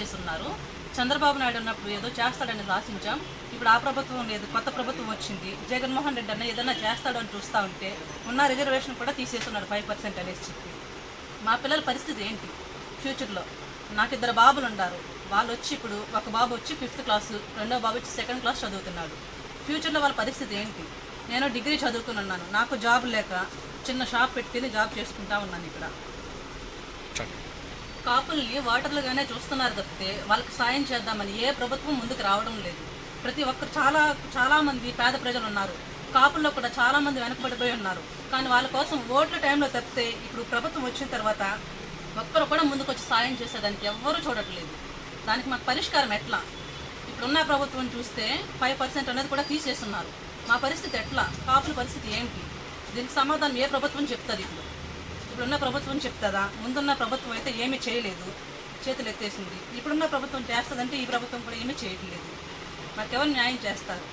తీసేసి ఉన్నారు చంద్రబాబు నాయుడు ఉన్నప్పుడు ఏదో చేస్తాడని ఆశించాం ఇప్పుడు ఆ ప్రభుత్వం లేదు కొత్త ప్రభుత్వం వచ్చింది జగన్మోహన్ రెడ్డి అన్న ఏదైనా చేస్తాడని చూస్తూ ఉంటే ఉన్న రిజర్వేషన్ కూడా తీసేస్తున్నాడు ఫైవ్ పర్సెంట్ అనేసి చెప్పి మా పిల్లల పరిస్థితి ఏంటి ఫ్యూచర్లో నాకు ఇద్దరు బాబులు ఉన్నారు వాళ్ళు వచ్చి ఇప్పుడు ఒక బాబు వచ్చి ఫిఫ్త్ క్లాసు రెండో బాబు వచ్చి సెకండ్ క్లాస్ చదువుతున్నాడు ఫ్యూచర్లో వాళ్ళ పరిస్థితి ఏంటి నేను డిగ్రీ చదువుకుని ఉన్నాను నాకు జాబ్ లేక చిన్న షాప్ పెట్టుకుని జాబ్ చేసుకుంటా ఉన్నాను ఇక్కడ కాపుల్ని వాటర్లుగానే చూస్తున్నారు తప్పితే వాళ్ళకి సాయం చేద్దామని ఏ ప్రభుత్వం ముందుకు రావడం లేదు ప్రతి ఒక్కరు చాలా చాలా మంది పేద ప్రజలు ఉన్నారు కాపుల్లో కూడా చాలా మంది వెనకబడిపోయి ఉన్నారు కానీ వాళ్ళ కోసం ఓట్ల టైంలో తప్పితే ఇప్పుడు ప్రభుత్వం వచ్చిన తర్వాత ఒక్కరు కూడా ముందుకు వచ్చి సాయం చేసేదానికి ఎవ్వరూ చూడట్లేదు దానికి మాకు పరిష్కారం ఎట్లా ఇప్పుడున్న ప్రభుత్వం చూస్తే ఫైవ్ పర్సెంట్ అనేది కూడా తీసేస్తున్నారు మా పరిస్థితి ఎట్లా కాపుల పరిస్థితి ఏంటి దీనికి సమాధానం ఏ ప్రభుత్వం చెప్తుంది ఇప్పుడు ఇప్పుడున్న ప్రభుత్వం చెప్తుందా ముందున్న ప్రభుత్వం అయితే ఏమీ చేయలేదు చేతులు ఎత్తేసింది ఇప్పుడున్న ప్రభుత్వం చేస్తుందంటే ఈ ప్రభుత్వం కూడా ఏమీ చేయట్లేదు మాకెవరు న్యాయం చేస్తారు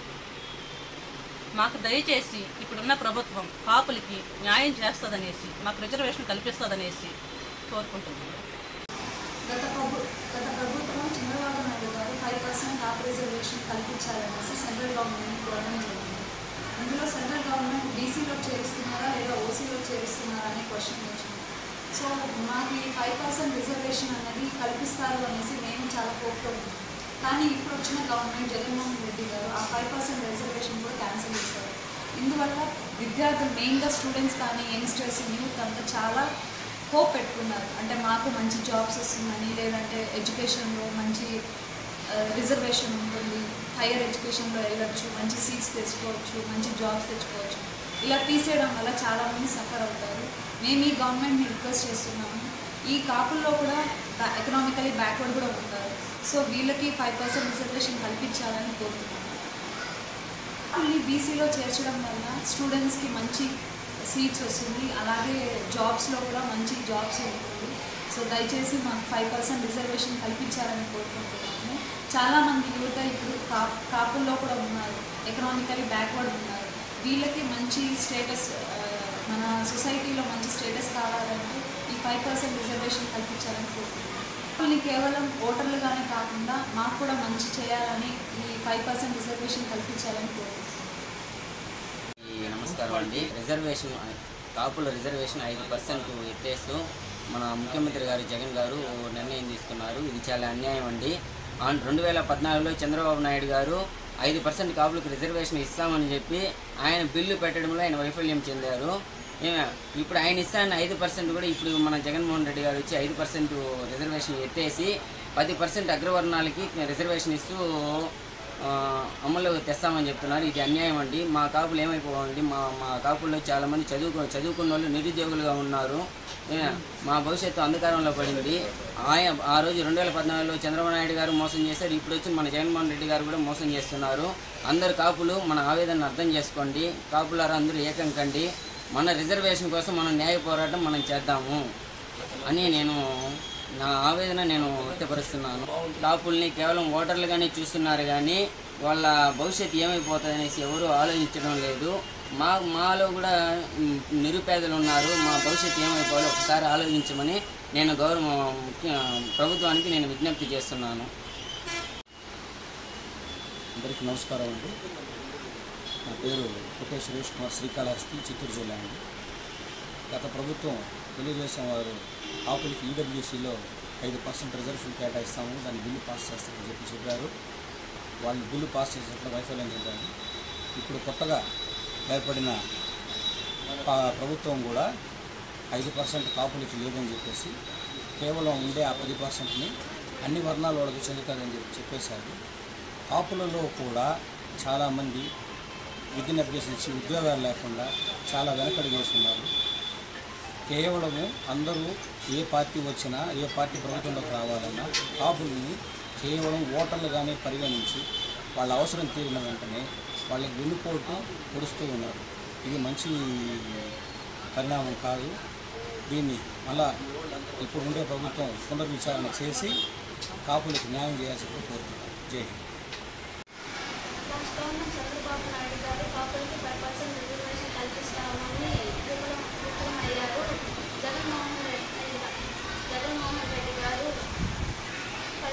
మాకు దయచేసి ఇప్పుడున్న ప్రభుత్వం కాపులకి న్యాయం చేస్తుందనేసి మాకు రిజర్వేషన్ కల్పిస్తుందనేసి కోరుకుంటున్నాను గత ప్రభు గత ప్రభుత్వం Chandrababu Naidu garu five percent of reservation కల్పించాలనేసి సెంట్రల్ గవర్నమెంట్ కోరడం జరిగింది ఇందులో సెంట్రల్ గవర్నమెంట్ బీసీలో చేరుస్తున్నారా లేదా ఓసీలో చేరుస్తున్నారా అనే క్వశ్చన్ వచ్చింది సో మాకు ఈ ఫైవ్ పర్సెంట్ రిజర్వేషన్ అనేది కల్పిస్తారు అనేసి మేము చాలా హోప్తో ఉన్నాం కానీ ఇప్పుడు వచ్చిన గవర్నమెంట్ జగన్మోహన్ రెడ్డి గారు ఆ ఫైవ్ పర్సెంట్ రిజర్వేషన్ కూడా క్యాన్సిల్ చేశారు ఇందువల్ల విద్యార్థులు మెయిన్గా స్టూడెంట్స్ కానీ యంగ్స్టర్స్ యూత్ అంతా చాలా హోప్ పెట్టుకున్నారు అంటే మాకు మంచి జాబ్స్ వస్తుందని లేదంటే ఎడ్యుకేషన్లో మంచి రిజర్వేషన్ ఉంటుంది హైయర్ ఎడ్యుకేషన్లో వెళ్ళొచ్చు మంచి సీట్స్ తెచ్చుకోవచ్చు మంచి జాబ్స్ తెచ్చుకోవచ్చు ఇలా తీసేయడం వల్ల చాలామంది సఫర్ అవుతారు మేము ఈ గవర్నమెంట్ని రిక్వెస్ట్ చేస్తున్నాము ఈ కాపుల్లో కూడా ఎకనామికలీ బ్యాక్వర్డ్ కూడా ఉంటారు సో వీళ్ళకి ఫైవ్ పర్సెంట్ రిజర్వేషన్ కల్పించాలని కోరుతున్నాము ఈ బీసీలో చేర్చడం వల్ల స్టూడెంట్స్కి మంచి సీట్స్ వస్తుంది అలాగే జాబ్స్లో కూడా మంచి జాబ్స్ ఉంటుంది సో దయచేసి మాకు ఫైవ్ పర్సెంట్ రిజర్వేషన్ కల్పించాలని కోరుకుంటున్నాము చాలామంది యువత ఇప్పుడు కా కాపుల్లో కూడా ఉన్నారు ఎకనామికలీ బ్యాక్వర్డ్ ఉన్నారు వీళ్ళకి మంచి స్టేటస్ మన సొసైటీలో మంచి స్టేటస్ కావాలంటే ఈ ఫైవ్ పర్సెంట్ రిజర్వేషన్ కల్పించాలని కోరుకుంటున్నాము వీళ్ళని కేవలం ఓటర్లుగానే కాకుండా మాకు కూడా మంచి చేయాలని ఈ ఫైవ్ పర్సెంట్ రిజర్వేషన్ కల్పించాలని కోరుకుంటున్నాము ఈ నమస్కారం అండి రిజర్వేషన్ కాపుల రిజర్వేషన్ ఐదు పర్సెంట్ ఎత్తేస్తూ మన ముఖ్యమంత్రి గారు జగన్ గారు నిర్ణయం తీసుకున్నారు ఇది చాలా అన్యాయం అండి ఆన్ రెండు వేల పద్నాలుగులో చంద్రబాబు నాయుడు గారు ఐదు పర్సెంట్ కాపులకు రిజర్వేషన్ ఇస్తామని చెప్పి ఆయన బిల్లు పెట్టడంలో ఆయన వైఫల్యం చెందారు ఏ- ఇప్పుడు ఆయన ఇస్తానని ఐదు పర్సెంట్ కూడా ఇప్పుడు మన జగన్మోహన్ రెడ్డి గారు వచ్చి ఐదు పర్సెంట్ రిజర్వేషన్ ఎత్తేసి పది పర్సెంట్ అగ్రవర్ణాలకి రిజర్వేషన్ ఇస్తూ ఆ, అమలు తెస్తామని చెప్తున్నారు ఇది అన్యాయం అండి మా కాపులు ఏమైపోవండి మా మా కాపుల్లో చాలామంది చదువుకు చదువుకున్న వాళ్ళు నిరుద్యోగులుగా ఉన్నారు ఏ, మా భవిష్యత్తు అంధకారంలో పడింది ఆయన ఆ రోజు రెండు వేల పద్నాలుగులో చంద్రబాబు నాయుడు గారు మోసం చేశారు ఇప్పుడు వచ్చి మన జగన్మోహన్ రెడ్డి గారు కూడా మోసం చేస్తున్నారు అందరు కాపులు మన ఆవేదనను అర్థం చేసుకోండి కాపులారా అందరూ ఏకం కండి మన రిజర్వేషన్ కోసం మనం న్యాయ పోరాటం మనం చేద్దాము అని నేను నా ఆవేదన నేను వ్యక్తపరుస్తున్నాను కాపుల్ని కేవలం ఓటర్లుగానే చూస్తున్నారు కానీ వాళ్ళ భవిష్యత్తు ఏమైపోతుంది అనేసి ఎవరు ఆలోచించడం లేదు మా మాలో కూడా మ్, నిరుపేదలు ఉన్నారు మా భవిష్యత్తు ఏమైపోవాలో ఒకసారి ఆలోచించమని నేను గౌరవ ముఖ్య ప్రభుత్వానికి నేను విజ్ఞప్తి చేస్తున్నాను అందరికీ నమస్కారం అండి నా పేరు పుట్టే సురేష్ కుమార్ శ్రీకాళహస్తి చిత్తూరు జిల్లా అండి గత ప్రభుత్వం తెలుగుదేశం వారు ఆపులకి ఈడబ్ల్యూసీలో ఐదు పర్సెంట్ రిజర్వేషన్ కేటాయిస్తాము దాన్ని బిల్లు పాస్ చేస్తామని చెప్పి చెప్పారు వాళ్ళు బిల్లు పాస్ చేసినట్లు వైఫల్యం చెందారు ఇప్పుడు కొత్తగా ఏర్పడిన ప- ప్రభుత్వం కూడా ఐదు పర్సెంట్ కాపులకి లేదని చెప్పేసి కేవలం ఉండే ఆ పది పర్సెంట్ని అన్ని వర్ణాల వాళ్ళకి చెందుతుందని చెప్పి చెప్పేశారు కాపులలో కూడా చాలామంది విద్యను అభ్యసించి ఉద్యోగాలు లేకుండా చాలా వెనకడుగు వేస్తున్నారు కేవలము అందరూ ఏ పార్టీ వచ్చినా ఏ పార్టీ ప్రభుత్వంలోకి రావాలన్నా కాపుల్ని కేవలం ఓటర్లుగానే పరిగణించి వాళ్ళ అవసరం తీరిన వెంటనే వాళ్ళకి వెన్నుపోటు పొడుస్తూ ఉన్నారు ఇది మంచి పరిణామం కాదు దీన్ని మళ్ళా ఇప్పుడు ఉండే ప్రభుత్వం పునర్విచారణ చేసి కాపులకు న్యాయం చేయాల్సింది కోరుతున్నాను జై హింద్ రాష్ట్రంలో చంద్రబాబు నాయుడు గారు కాపులకి ఫైవ్ పర్సెంట్ రిజర్వేషన్ కల్పిస్తామని విఫలం విఫలమయ్యారు జగన్మోహన్ రెడ్డి జగన్మోహన్ రెడ్డి గారు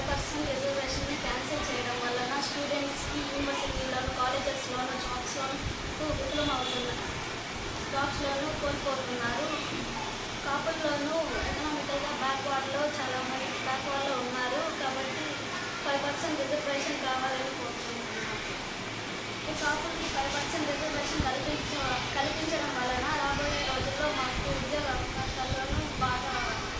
జాబ్స్లోనూ కోల్పోతున్నారు కాపుల్లోనూ ఎకనామికల్గా బ్యాక్వర్డ్లో చాలా మంది బ్యాక్వర్డ్లో ఉన్నారు కాబట్టి ఫైవ్ పర్సెంట్ రిజర్వేషన్ కావాలని కోరుకుంటున్నాను ఈ కాపులకి ఫైవ్ పర్సెంట్ రిజర్వేషన్ కల్పించ కల్పించడం వలన రాబోయే రోజుల్లో మాకు ఉద్యోగ అవకాశాల్లోనూ బాగా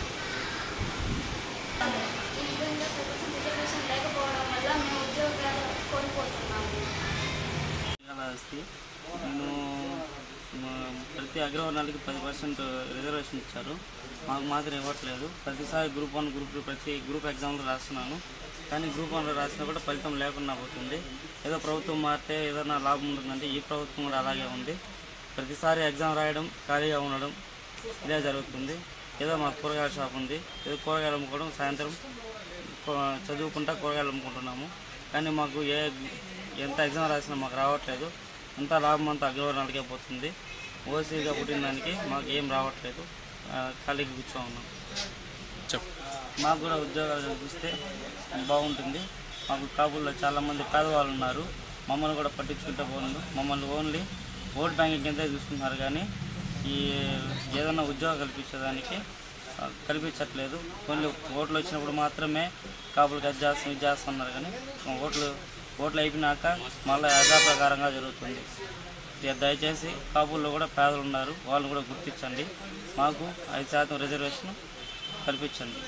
ఈ విధంగా ఫైవ్ పర్సెంట్ రిజర్వేషన్ లేకపోవడం వల్ల మేము ఉద్యోగాలు కోల్పోతున్నాము శ్రీకాళహస్తి నేను మా ప్రతి అగ్రవర్ణాలకి పది పర్సెంట్ రిజర్వేషన్ ఇచ్చారు మాకు మాత్రం ఇవ్వట్లేదు ప్రతిసారి గ్రూప్ వన్ గ్రూప్ టూ ప్రతి గ్రూప్ ఎగ్జామ్లో రాస్తున్నాను కానీ గ్రూప్ వన్లో రాసినా కూడా ఫలితం లేకుండా పోతుంది ఏదో ప్రభుత్వం మారితే ఏదైనా లాభం ఉంటుందంటే ఈ ప్రభుత్వం కూడా అలాగే ఉంది ప్రతిసారి ఎగ్జామ్ రాయడం ఖాళీగా ఉండడం ఇదే జరుగుతుంది ఏదో మాకు కూరగాయల షాప్ ఉంది ఏదో కూరగాయలు అమ్ముకోవడం సాయంత్రం కూ- చదువుకుంటా కూరగాయలు అమ్ముకుంటున్నాము కానీ మాకు ఏ ఎంత ఎగ్జామ్ రాసినా మాకు రావట్లేదు అంతా లాభం అంతా అగ్రవర్ణాలకే పోతుంది ఓసీగా పుట్టిన దానికి మాకు ఏం రావట్లేదు ఆ, ఖాళీగా కూర్చో ఉన్నాం మాకు కూడా ఉద్యోగాలు కల్పిస్తే బాగుంటుంది మాకు కాపుల్లో చాలామంది పేదవాళ్ళు ఉన్నారు మమ్మల్ని కూడా పట్టించుకుంటే బాగుంది మమ్మల్ని ఓన్లీ ఓట్ బ్యాంకింగ్ కింద చూసుకుంటున్నారు కానీ ఈ ఏదైనా ఉద్యోగం కల్పించేదానికి ఆ, కల్పించట్లేదు ఓన్లీ ఓట్లు వచ్చినప్పుడు మాత్రమే కాపులకు అది చేస్తాం ఇది చేస్తున్నారు కానీ మా ఓట్లు ఓట్లు అయిపోయినాక మళ్ళీ యథాప్రకారంగా జరుగుతుంది ఇక దయచేసి కాపుల్లో కూడా పేదలు ఉన్నారు వాళ్ళని కూడా గుర్తించండి మాకు ఐదు శాతం రిజర్వేషన్ కల్పించండి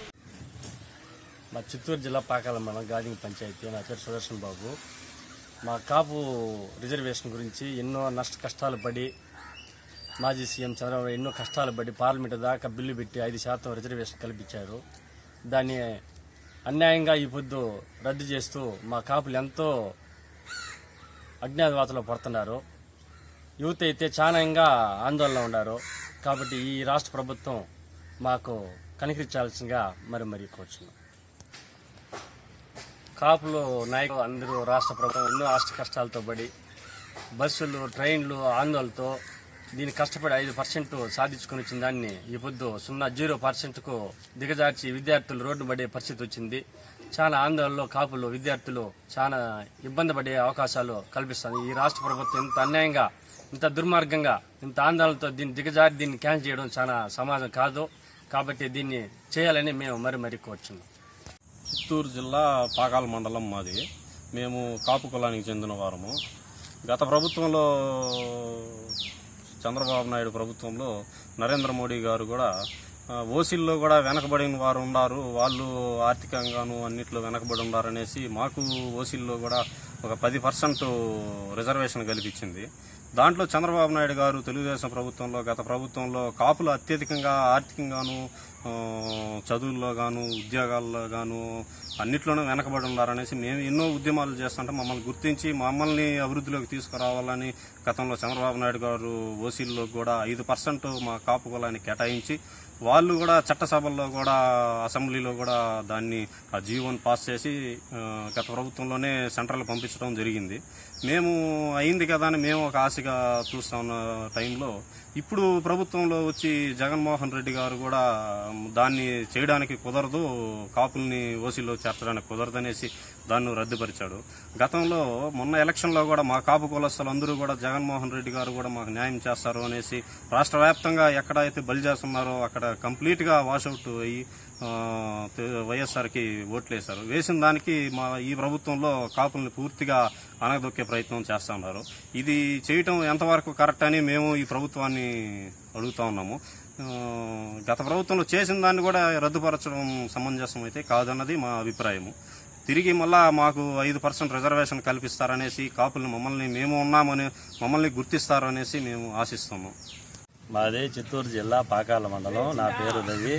మా చిత్తూరు జిల్లా పాకాల మండలం గాదింగ్ పంచాయతీ నా పేరు సుదర్శన్ బాబు మా కాపు రిజర్వేషన్ గురించి ఎన్నో నష్ట కష్టాలు పడి మాజీ సీఎం చంద్రబాబు ఎన్నో కష్టాలు పడి పార్లమెంటు దాకా బిల్లు పెట్టి ఐదు శాతం రిజర్వేషన్ కల్పించారు దాన్ని అన్యాయంగా ఈ పొద్దు రద్దు చేస్తూ మా కాపులు ఎంతో అజ్ఞాతవాతలో పడుతున్నారు యూత్ అయితే చాలా ఇంకా ఆందోళన ఉన్నారు కాబట్టి ఈ రాష్ట్ర ప్రభుత్వం మాకు కనికరించాల్సిందిగా మరి మరి కోరుచున్నాం కాపులు నాయకులు అందరూ రాష్ట్ర ప్రభుత్వం ఎన్నో అష్ట కష్టాలతో పడి బస్సులు ట్రైన్లు ఆందోళనతో దీన్ని కష్టపడి ఐదు పర్సెంట్ సాధించుకుని వచ్చిన దాన్ని ఈ పొద్దు సున్నా జీరో పర్సెంట్కు దిగజార్చి విద్యార్థులు రోడ్డు పడే పరిస్థితి వచ్చింది చాలా ఆందోళనలో కాపులు విద్యార్థులు చాలా ఇబ్బంది పడే అవకాశాలు కల్పిస్తుంది ఈ రాష్ట్ర ప్రభుత్వం ఇంత అన్యాయంగా ఇంత దుర్మార్గంగా ఇంత ఆందోళనతో దీన్ని దిగజారి దీన్ని క్యాన్సిల్ చేయడం చాలా సమాజం కాదు కాబట్టి దీన్ని చేయాలని మేము మరి మరి కోరుచున్నాం చిత్తూరు జిల్లా పాకాల మండలం మాది మేము కాపు కులానికి చెందిన వారము గత ప్రభుత్వంలో చంద్రబాబు నాయుడు ప్రభుత్వంలో నరేంద్ర మోడీ గారు కూడా ఆ, ఓసీల్లో కూడా వెనకబడిన వారు ఉన్నారు వాళ్ళు ఆర్థికంగాను అన్నిట్లో వెనకబడి ఉన్నారనేసి మాకు ఓసీల్లో కూడా ఒక పది పర్సెంట్ రిజర్వేషన్ కల్పించింది దాంట్లో చంద్రబాబు నాయుడు గారు తెలుగుదేశం ప్రభుత్వంలో గత ప్రభుత్వంలో కాపులు అత్యధికంగా ఆర్థికంగాను ఆ, చదువుల్లో గాను ఉద్యోగాల్లో గాను అన్నిట్లోనూ వెనకబడి ఉన్నారనేసి మేము ఎన్నో ఉద్యమాలు చేస్తుంటే మమ్మల్ని గుర్తించి మమ్మల్ని అభివృద్ధిలోకి తీసుకురావాలని గతంలో చంద్రబాబు నాయుడు గారు ఓసీల్లో కూడా ఐదు పర్సెంట్ మా కాపు కులాన్ని కేటాయించి వాళ్ళు కూడా చట్టసభల్లో కూడా అసెంబ్లీలో కూడా దాన్ని ఆ జీవోని పాస్ చేసి ఆ, గత ప్రభుత్వంలోనే సెంట్రల్ పంపించడం జరిగింది మేము అయింది కదా అని మేము ఒక ఆశగా చూస్తా ఉన్న టైంలో ఇప్పుడు ప్రభుత్వంలో వచ్చి జగన్మోహన్ రెడ్డి గారు కూడా దాన్ని చేయడానికి కుదరదు కాపుల్ని ఓసీలో చేర్చడానికి కుదరదనేసి దాన్ని రద్దుపరిచాడు గతంలో మొన్న ఎలక్షన్లో కూడా మా కాపు కులస్తులు అందరూ కూడా జగన్మోహన్ రెడ్డి గారు కూడా మాకు న్యాయం చేస్తారు అనేసి రాష్ట్ర వ్యాప్తంగా ఎక్కడైతే బలి చేస్తున్నారో అక్కడ కంప్లీట్గా వాషౌట్ అయ్యి ఆ, తె- వైఎస్ఆర్కి ఓట్లేశారు వేసిన దానికి మా ఈ ప్రభుత్వంలో కాపుల్ని పూర్తిగా అనగదొక్కే ప్రయత్నం చేస్తా ఉన్నారు ఇది చేయటం ఎంతవరకు కరెక్ట్ అని మేము ఈ ప్రభుత్వాన్ని అడుగుతా ఉన్నాము ఆ, గత ప్రభుత్వంలో చేసిన దాన్ని కూడా రద్దుపరచడం సమంజసం అయితే కాదన్నది మా అభిప్రాయము తిరిగి మళ్ళా మాకు ఐదు పర్సెంట్ రిజర్వేషన్ కల్పిస్తారనేసి కాపుల్ని మమ్మల్ని మేము ఉన్నామని మమ్మల్ని గుర్తిస్తారు అనేసి మేము ఆశిస్తున్నాం మాది చిత్తూరు జిల్లా పాకాల మండలం నా పేరు రవి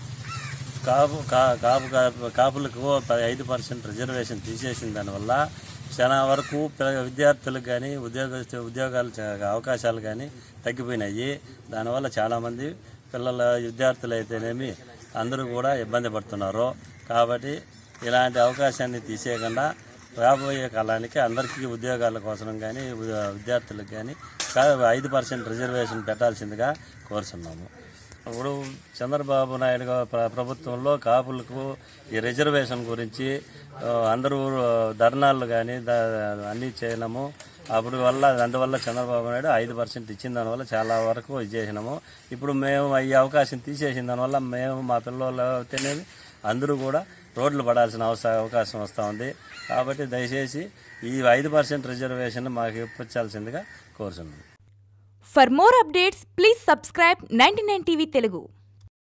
కాపు కా- కాపు కా- కాపులకు ప- ఐదు పర్సెంట్ రిజర్వేషన్ తీసేసిన దానివల్ల చాలా వరకు పిల్ల- విద్యార్థులకు కానీ ఉద్యోగ ఉద్యోగాలు చ- అవకాశాలు కానీ తగ్గిపోయినాయి దానివల్ల చాలామంది పిల్లల విద్యార్థులు అయితేనేమి అందరూ కూడా ఇబ్బంది పడుతున్నారు కాబట్టి ఇలాంటి అవకాశాన్ని తీసేయకుండా రాబోయే కాలానికి అందరికీ ఉద్యోగాల కోసం కానీ విద్యార్థులకు కానీ ఐదు పర్సెంట్ రిజర్వేషన్ పెట్టాల్సిందిగా కోరుతున్నాము ఇప్పుడు చంద్రబాబు నాయుడు గారి ప్ర- ప్రభుత్వంలో కాపులకు ఈ రిజర్వేషన్ గురించి ఆ, అందరూ ధర్నాలు కానీ అన్నీ చేయడము అప్పుడు వల్ల అందువల్ల చంద్రబాబు నాయుడు ఐదు పర్సెంట్ ఇచ్చిన దానివల్ల చాలా వరకు ఇది చేసినాము ఇప్పుడు మేము ఈ అవకాశం తీసేసిన దానివల్ల మేము మా పిల్లలు అయితేనేమి అందరూ కూడా రోడ్లు పడాల్సిన అవసరం అవకాశం వస్తూ ఉంది కాబట్టి దయచేసి ఈ ఐదు పర్సెంట్ రిజర్వేషన్ మాకు ఇప్పించాల్సిందిగా కోరుతున్నాం For more updates, please subscribe 99 TV Telugu.